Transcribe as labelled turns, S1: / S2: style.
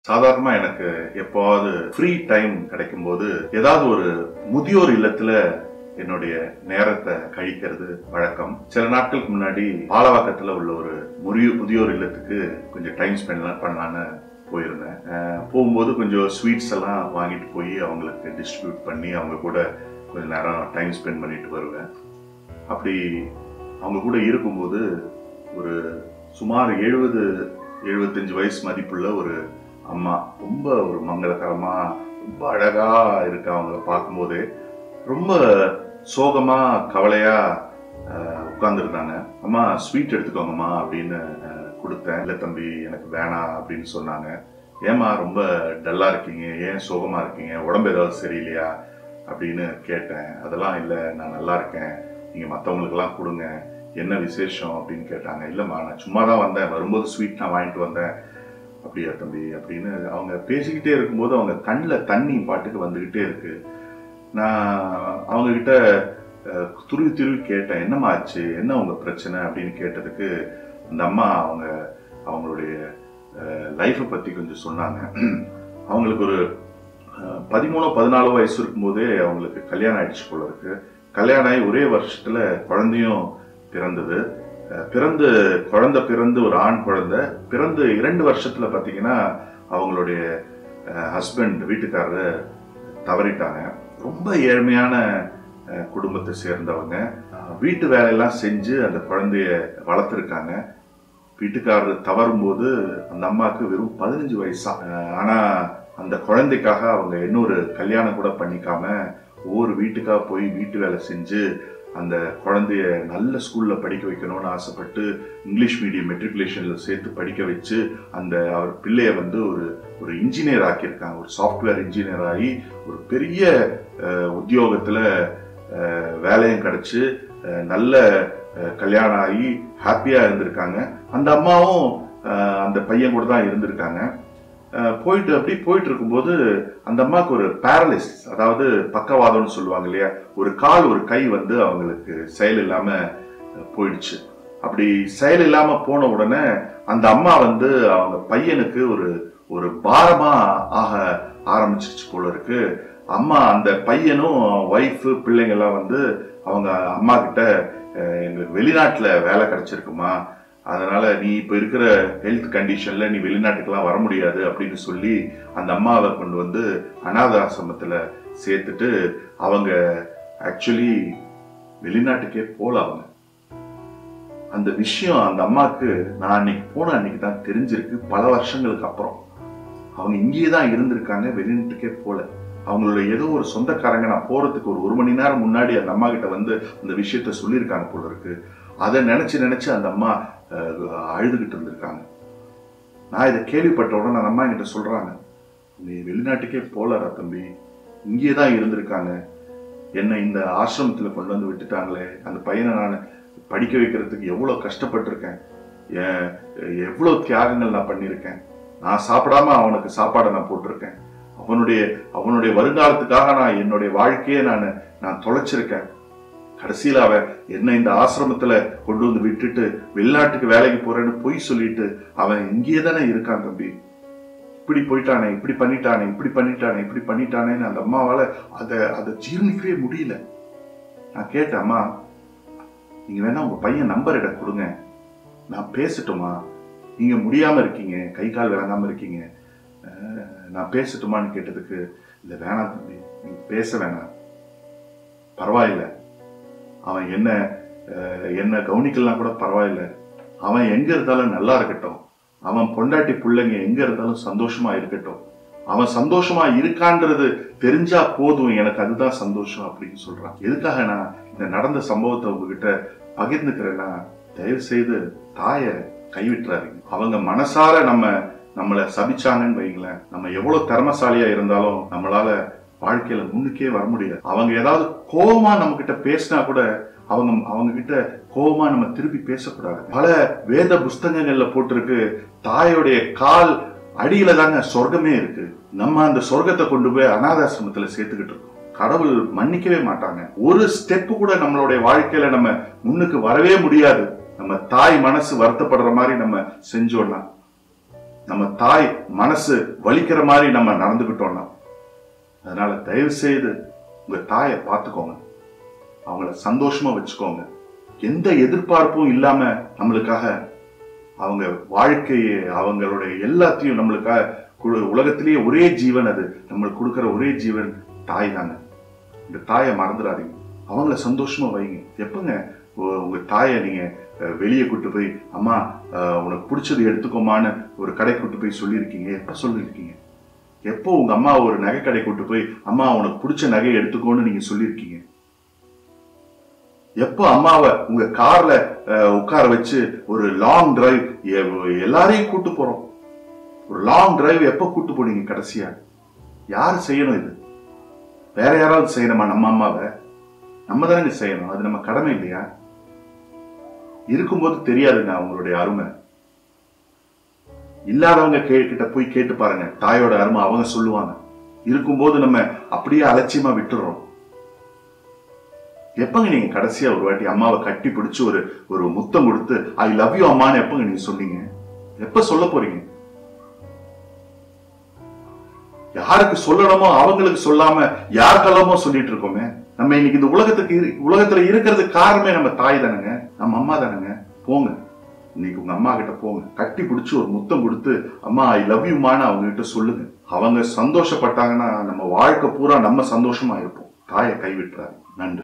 S1: சாதாரணமா எனக்கு எப்போவாவது ஃப்ரீ டைம் கிடைக்கும்போது ஏதாவது ஒரு முதியோர் இல்லத்துல என்னுடைய நேரத்தை கழிக்கிறது வழக்கம் சில நாட்களுக்கு முன்னாடி பாலவாக்கத்துல உள்ள ஒரு முறிய முதியோர் இல்லத்துக்கு கொஞ்சம் டைம் ஸ்பெண்ட் பண்ணலான்னு போயிருந்தேன் அஹ் போகும்போது கொஞ்சம் ஸ்வீட்ஸ் எல்லாம் வாங்கிட்டு போய் அவங்களுக்கு டிஸ்ட்ரிபியூட் பண்ணி அவங்க கூட கொஞ்ச நேரம் டைம் ஸ்பெண்ட் பண்ணிட்டு வருவேன் அப்படி அவங்க கூட இருக்கும்போது ஒரு சுமார் எழுபது எழுபத்தஞ்சு வயசு மதிப்புள்ள ஒரு அம்மா ரொம்ப ஒரு மங்களகரமா ரொம்ப அழகா இருக்கு அவங்கள பார்க்கும்போது ரொம்ப சோகமா கவலையா உட்காந்துருந்தாங்க அம்மா ஸ்வீட் எடுத்துக்கோங்கம்மா அப்படின்னு அஹ், கொடுத்தேன் இல்லை தம்பி எனக்கு வேணாம் அப்படின்னு சொன்னாங்க ஏம்மா ரொம்ப டல்லா இருக்கீங்க ஏன் சோகமா இருக்கீங்க உடம்பு ஏதாவது சரியில்லையா அப்படின்னு கேட்டேன் அதெல்லாம் இல்லை நான் நல்லா இருக்கேன் நீங்க மற்றவங்களுக்கெல்லாம் கொடுங்க என்ன விசேஷம் அப்படின்னு கேட்டாங்க இல்லைம்மா நான் சும்மா தான் வந்தேன் வரும்போது ஸ்வீட் நான் வாங்கிட்டு வந்தேன் அப்படியா தம்பி அப்படின்னு அவங்க பேசிக்கிட்டே இருக்கும்போது அவங்க கண்ணில் தண்ணி பாட்டுக்கு வந்துக்கிட்டே இருக்கு நான் அவங்க கிட்ட அஹ், துருவி துருவி கேட்டேன் என்னம்மா ஆச்சு என்ன உங்க பிரச்சனை அப்படின்னு கேட்டதுக்கு அந்த அம்மா அவங்க அவங்களுடைய லைஃப்பை பத்தி கொஞ்சம் சொன்னாங்க அவங்களுக்கு ஒரு அஹ், பதிமூணோ பதினாலோ வயசு இருக்கும்போதே அவங்களுக்கு கல்யாணம் ஆயிடுச்சு போல இருக்கு கல்யாணம் ஆகி ஒரே வருஷத்துல குழந்தையும் பிறந்தது அஹ், பிறந்து குழந்தை பிறந்து ஒரு ஆண் குழந்தை பிறந்து இரண்டு வருஷத்துல பாத்தீங்கன்னா அவங்களுடைய ஹஸ்பண்ட் வீட்டுக்காரரு தவறிட்டாங்க ரொம்ப ஏழ்மையான அஹ், குடும்பத்தை சேர்ந்தவங்க அஹ், வீட்டு வேலையெல்லாம் செஞ்சு அந்த குழந்தைய வளர்த்துருக்காங்க வீட்டுக்காரர் தவறும்போது அந்த அம்மாவுக்கு வெறும் பதினஞ்சு வயசா அஹ், ஆனா அந்த குழந்தைக்காக அவங்க இன்னொரு கல்யாணம் கூட பண்ணிக்காம ஒவ்வொரு வீட்டுக்காக போய் வீட்டு வேலை செஞ்சு அந்த குழந்தைய நல்ல ஸ்கூல்ல படிக்க வைக்கணும்னு ஆசைப்பட்டு இங்கிலீஷ் மீடியம் மெட்ரிகுலேஷன்ல சேர்த்து படிக்க வச்சு அந்த அவர் பிள்ளைய வந்து ஒரு ஒரு இன்ஜினியர் ஆக்கியிருக்காங்க ஒரு சாஃப்ட்வேர் இன்ஜினியர் ஆகி ஒரு பெரிய அஹ், உத்தியோகத்துல அஹ், வேலையும் கிடைச்சு அஹ், நல்ல அஹ், கல்யாணம் ஆகி ஹாப்பியா இருந்திருக்காங்க அந்த அம்மாவும் அஹ், அந்த பையன் கூட தான் இருந்திருக்காங்க அஹ், போயிட்டு அப்படி போயிட்டு இருக்கும்போது அந்த அம்மாவுக்கு ஒரு பேரலிஸ் அதாவது பக்கவாதம்னு சொல்லுவாங்க இல்லையா ஒரு கால் ஒரு கை வந்து அவங்களுக்கு செயல் இல்லாம அஹ், போயிடுச்சு அப்படி செயல் இல்லாம போன உடனே அந்த அம்மா வந்து அவங்க பையனுக்கு ஒரு ஒரு பாரமா ஆக ஆரம்பிச்சிருச்சு போல இருக்கு அம்மா அந்த பையனும் ஒய்ஃபு பிள்ளைங்க எல்லாம் வந்து அவங்க அம்மா கிட்ட அஹ், எங்களுக்கு வெளிநாட்டுல வேலை கிடைச்சிருக்குமா அதனால நீ இப்ப இருக்கிற ஹெல்த் கண்டிஷன்ல நீ வெளிநாட்டுக்கெல்லாம் வர முடியாது அப்படின்னு சொல்லி அந்த அம்மாவை கொண்டு வந்து அனாத ஆசிரமத்துல சேர்த்துட்டு அவங்க ஆக்சுவலி வெளிநாட்டுக்கே போல அவங்க அந்த விஷயம் அந்த அம்மாவுக்கு நான் அன்னைக்கு போன அன்னைக்கு தான் தெரிஞ்சிருக்கு பல வருஷங்களுக்கு அப்புறம் அவங்க இங்கேயே தான் இருந்திருக்காங்க வெளிநாட்டுக்கே போல அவங்களோட ஏதோ ஒரு சொந்தக்காரங்க நான் போறதுக்கு ஒரு ஒரு மணி நேரம் முன்னாடி அந்த அம்மா கிட்ட வந்து அந்த விஷயத்த சொல்லியிருக்காங்க போல இருக்கு அதை நினைச்சு நினைச்சு அந்த அம்மா அஹ், அழுதுகிட்டு இருந்திருக்காங்க நான் இதை கேள்விப்பட்ட உடனே அந்த அம்மா என்கிட்ட சொல்றாங்க நீ வெளிநாட்டுக்கே போலடா தம்பி இங்கேயே தான் இருந்திருக்காங்க என்னை இந்த ஆசிரமத்துல கொண்டு வந்து விட்டுட்டாங்களே அந்த பையனை நான் படிக்க வைக்கிறதுக்கு எவ்வளவு கஷ்டப்பட்டிருக்கேன் எ- எவ்வளவு தியாகங்கள் நான் பண்ணியிருக்கேன் நான் சாப்பிடாம அவனுக்கு சாப்பாடை நான் போட்டிருக்கேன் அவனுடைய அவனுடைய வருங்காலத்துக்காக நான் என்னுடைய வாழ்க்கையை நான் நான் தொலைச்சிருக்கேன் கடைசியில அவன் என்ன இந்த ஆசிரமத்துல கொண்டு வந்து விட்டுட்டு வெளிநாட்டுக்கு வேலைக்கு போறேன்னு பொய் சொல்லிட்டு அவன் இங்கேயே தானே இருக்கான் தம்பி இப்படி போயிட்டானே இப்படி பண்ணிட்டானே இப்படி பண்ணிட்டானே இப்படி பண்ணிட்டானேன்னு அந்த அம்மாவால அதை அதை ஜீர்ணிக்கவே முடியல நான் கேட்டேன் அம்மா நீங்க வேணா உங்க பையன் நம்பர் எனக்கு கொடுங்க நான் பேசட்டுமா நீங்க முடியாம இருக்கீங்க கை கால் விளங்காம இருக்கீங்க அஹ், நான் பேசட்டுமான்னு கேட்டதுக்கு இல்ல வேணாம் தம்பி நீங்க பேச வேணாம் பரவாயில்ல அவன் என்ன அஹ், என்ன கவனிக்கலாம் கூட பரவாயில்ல அவன் எங்க இருந்தாலும் நல்லா இருக்கட்டும் அவன் பொண்டாட்டி பிள்ளைங்க எங்க இருந்தாலும் சந்தோஷமா இருக்கட்டும் அவன் சந்தோஷமா இருக்கான்றது தெரிஞ்சா போதும் எனக்கு அதுதான் சந்தோஷம் அப்படின்னு சொல்றான் எதுக்காக நான் இந்த நடந்த சம்பவத்தை உங்ககிட்ட பகிர்ந்துக்கிறேன்னா தயவு செய்து தாயை கைவிட்டுறாதீங்க அவங்க மனசார நம்ம நம்மளை சபிச்சாங்கன்னு வைங்களேன் நம்ம எவ்வளவு திறமசாலியா இருந்தாலும் நம்மளால வாழ்க்கையில முன்னுக்கே வர முடியாது அவங்க ஏதாவது கோபமா நம்ம கிட்ட பேசினா கூட அவங்க அவங்க கிட்ட கோபமா நம்ம திருப்பி பேசக்கூடாது பல வேத புஸ்தகங்கள்ல போட்டிருக்கு தாயோடைய கால் அடியில தாங்க சொர்க்கமே இருக்கு நம்ம அந்த சொர்க்கத்தை கொண்டு போய் அனாதாசிரமத்துல சேர்த்துக்கிட்டு இருக்கோம் கடவுள் மன்னிக்கவே மாட்டாங்க ஒரு ஸ்டெப் கூட நம்மளுடைய வாழ்க்கையில நம்ம முன்னுக்கு வரவே முடியாது நம்ம தாய் மனசு வருத்தப்படுற மாதிரி நம்ம செஞ்சோம்னா நம்ம தாய் மனசு வலிக்கிற மாதிரி நம்ம நடந்துக்கிட்டோம்னா அதனால தயவு செய்து உங்க தாயை பார்த்துக்கோங்க அவங்கள சந்தோஷமா வச்சுக்கோங்க எந்த எதிர்பார்ப்பும் இல்லாம நம்மளுக்காக அவங்க வாழ்க்கையை அவங்களுடைய எல்லாத்தையும் நம்மளுக்காக கு- உலகத்திலேயே ஒரே ஜீவன் அது நம்மளுக்கு கொடுக்கிற ஒரே ஜீவன் தாய் தாங்க இந்த தாயை மறந்துடாதீங்க அவங்கள சந்தோஷமா வைங்க எப்பங்க உ- உங்க தாயை நீங்க அஹ், வெளியே கூட்டு போய் அம்மா அஹ், உனக்கு பிடிச்சது எடுத்துக்கோமான்னு ஒரு கடை கூட்டு போய் சொல்லியிருக்கீங்க எப்ப சொல்லியிருக்கீங்க எப்போ உங்க அம்மா ஒரு நகை கடை கூட்டு போய் அம்மா உனக்கு பிடிச்ச நகையை எடுத்துக்கோன்னு நீங்க சொல்லியிருக்கீங்க எப்போ அம்மாவை உங்க கார்ல அஹ், உட்கார வச்சு ஒரு லாங் டிரைவ் எல்லாரையும் கூட்டு போறோம் ஒரு லாங் டிரைவ் எப்போ கூட்டு போனீங்க கடைசியா யார் செய்யணும் இது வேற யாராவது செய்யணுமா நம்ம அம்மாவை நம்ம தானங்க செய்யணும் அது நம்ம கடமை இல்லையா இருக்கும்போது தெரியாதுங்க அவங்களுடைய அருமை இல்லாதவங்க கே- கிட்ட போய் கேட்டு பாருங்க தாயோட அருமை அவங்க சொல்லுவாங்க இருக்கும்போது நம்ம அப்படியே அலட்சியமா விட்டுறோம் எப்பங்க நீங்க கடைசியா ஒரு வாட்டி அம்மாவை கட்டி பிடிச்சு ஒரு ஒரு முத்தம் கொடுத்து ஐ லவ் யூ அம்மான்னு எப்பங்க நீங்க சொன்னீங்க எப்ப சொல்ல போறீங்க யாருக்கு சொல்லணுமோ அவங்களுக்கு சொல்லாம யாருக்கெல்லாமோ சொல்லிட்டு இருக்கோமே நம்ம இன்னைக்கு இந்த உலகத்துக்கு இரு- உலகத்துல இருக்கிறதுக்கு காரணமே நம்ம தாய் தானங்க நம்ம அம்மா தானங்க போங்க இன்னைக்கு உங்க அம்மா கிட்ட போங்க கட்டி பிடிச்சு ஒரு முத்தம் கொடுத்து அம்மா ஐ லவ் யூமான்னு அவங்க கிட்ட சொல்லுங்க அவங்க சந்தோஷப்பட்டாங்கன்னா நம்ம வாழ்க்கை பூரா நம்ம சந்தோஷமா இருப்போம் தாயை கைவிட்டுறாரு நன்றி